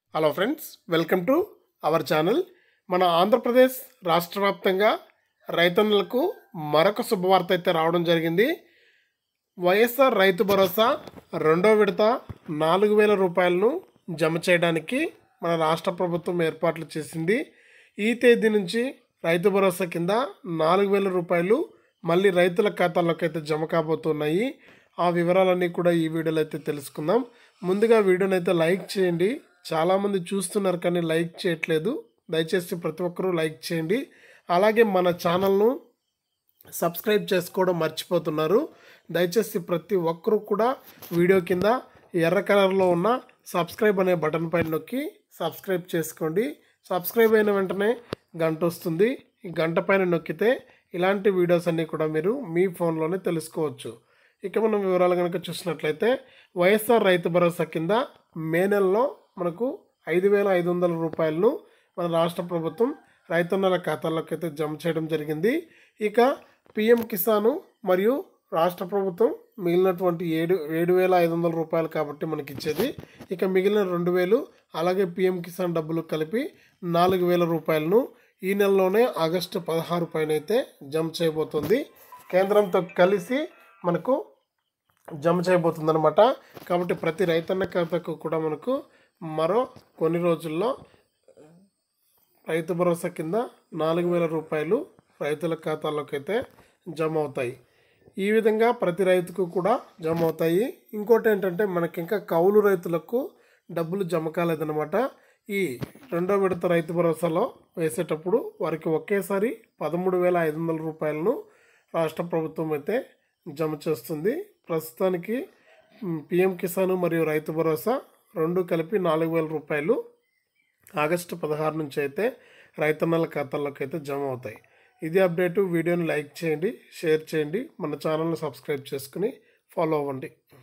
hello friends welcome to our channel మన ఆంధ్రప్రదేశ్ రాష్ట్ర వ్యాప్తంగా రైతన్నులకు మరొక శుభవార్త అయితే రావడం జరిగింది వైఎస్ఆర్ రైతు భరోసా రెండో విడత నాలుగు వేల రూపాయలను జమ చేయడానికి మన రాష్ట్ర ప్రభుత్వం ఏర్పాట్లు చేసింది ఈ తేదీ నుంచి రైతు భరోసా కింద నాలుగు వేల రూపాయలు మళ్ళీ రైతుల ఖాతాల్లోకి అయితే జమ కాబోతున్నాయి ఆ వివరాలన్నీ కూడా ఈ వీడియోలో అయితే తెలుసుకుందాం ముందుగా వీడియోని అయితే లైక్ చేయండి చాలామంది చూస్తున్నారు కానీ లైక్ చేయట్లేదు దయచేసి ప్రతి ఒక్కరూ లైక్ చేయండి అలాగే మన ఛానల్ను సబ్స్క్రైబ్ చేసుకోవడం మర్చిపోతున్నారు దయచేసి ప్రతి ఒక్కరూ కూడా వీడియో కింద ఎర్ర కలర్లో ఉన్న సబ్స్క్రైబ్ అనే బటన్ పైన నొక్కి సబ్స్క్రైబ్ చేసుకోండి సబ్స్క్రైబ్ అయిన వెంటనే గంట వస్తుంది ఈ గంట పైన నొక్కితే ఇలాంటి వీడియోస్ అన్నీ కూడా మీరు మీ ఫోన్లోనే తెలుసుకోవచ్చు ఇక మనం వివరాలు కనుక చూసినట్లయితే వైఎస్ఆర్ రైతు భరోసా కింద మే నెలలో మనకు ఐదు వేల ఐదు వందల రూపాయలను మన రాష్ట్ర ప్రభుత్వం రైతన్నల ఖాతాల్లోకి అయితే జమ చేయడం జరిగింది ఇక పిఎం కిసాను మరియు రాష్ట్ర ప్రభుత్వం మిగిలినటువంటి ఏడు ఏడు వేల ఐదు వందల రూపాయలు కాబట్టి మనకి ఇచ్చేది ఇక మిగిలిన రెండు వేలు అలాగే పిఎం కిసాన్ డబ్బులు కలిపి నాలుగు వేల రూపాయలను ఈ నెలలోనే ఆగస్టు పదహారు పైన అయితే జమ చేయబోతుంది కేంద్రంతో కలిసి మనకు జమ చేయబోతుంది అనమాట కాబట్టి ప్రతి రైతన్న ఖాతాకు కూడా మనకు మరో కొన్ని రోజుల్లో రైతు భరోసా కింద నాలుగు వేల రూపాయలు రైతుల ఖాతాల్లోకి అయితే జమ అవుతాయి ఈ విధంగా ప్రతి రైతుకు కూడా జమ అవుతాయి ఇంకోటి ఏంటంటే మనకి ఇంకా కౌలు రైతులకు డబ్బులు జమ కాలేదన్నమాట ఈ రెండో విడత రైతు భరోసాలో వేసేటప్పుడు వారికి ఒకేసారి పదమూడు వేల ఐదు వందల రూపాయలను రాష్ట్ర ప్రభుత్వం అయితే జమ చేస్తుంది ప్రస్తుతానికి పిఎం కిసాన్ మరియు రైతు భరోసా రెండు కలిపి నాలుగు వేల రూపాయలు ఆగస్టు పదహారు నుంచి అయితే రైతన్నల ఖాతాల్లోకి అయితే జమ అవుతాయి ఇది అప్డేటు వీడియోని లైక్ చేయండి షేర్ చేయండి మన ఛానల్ని సబ్స్క్రైబ్ చేసుకుని ఫాలో అవ్వండి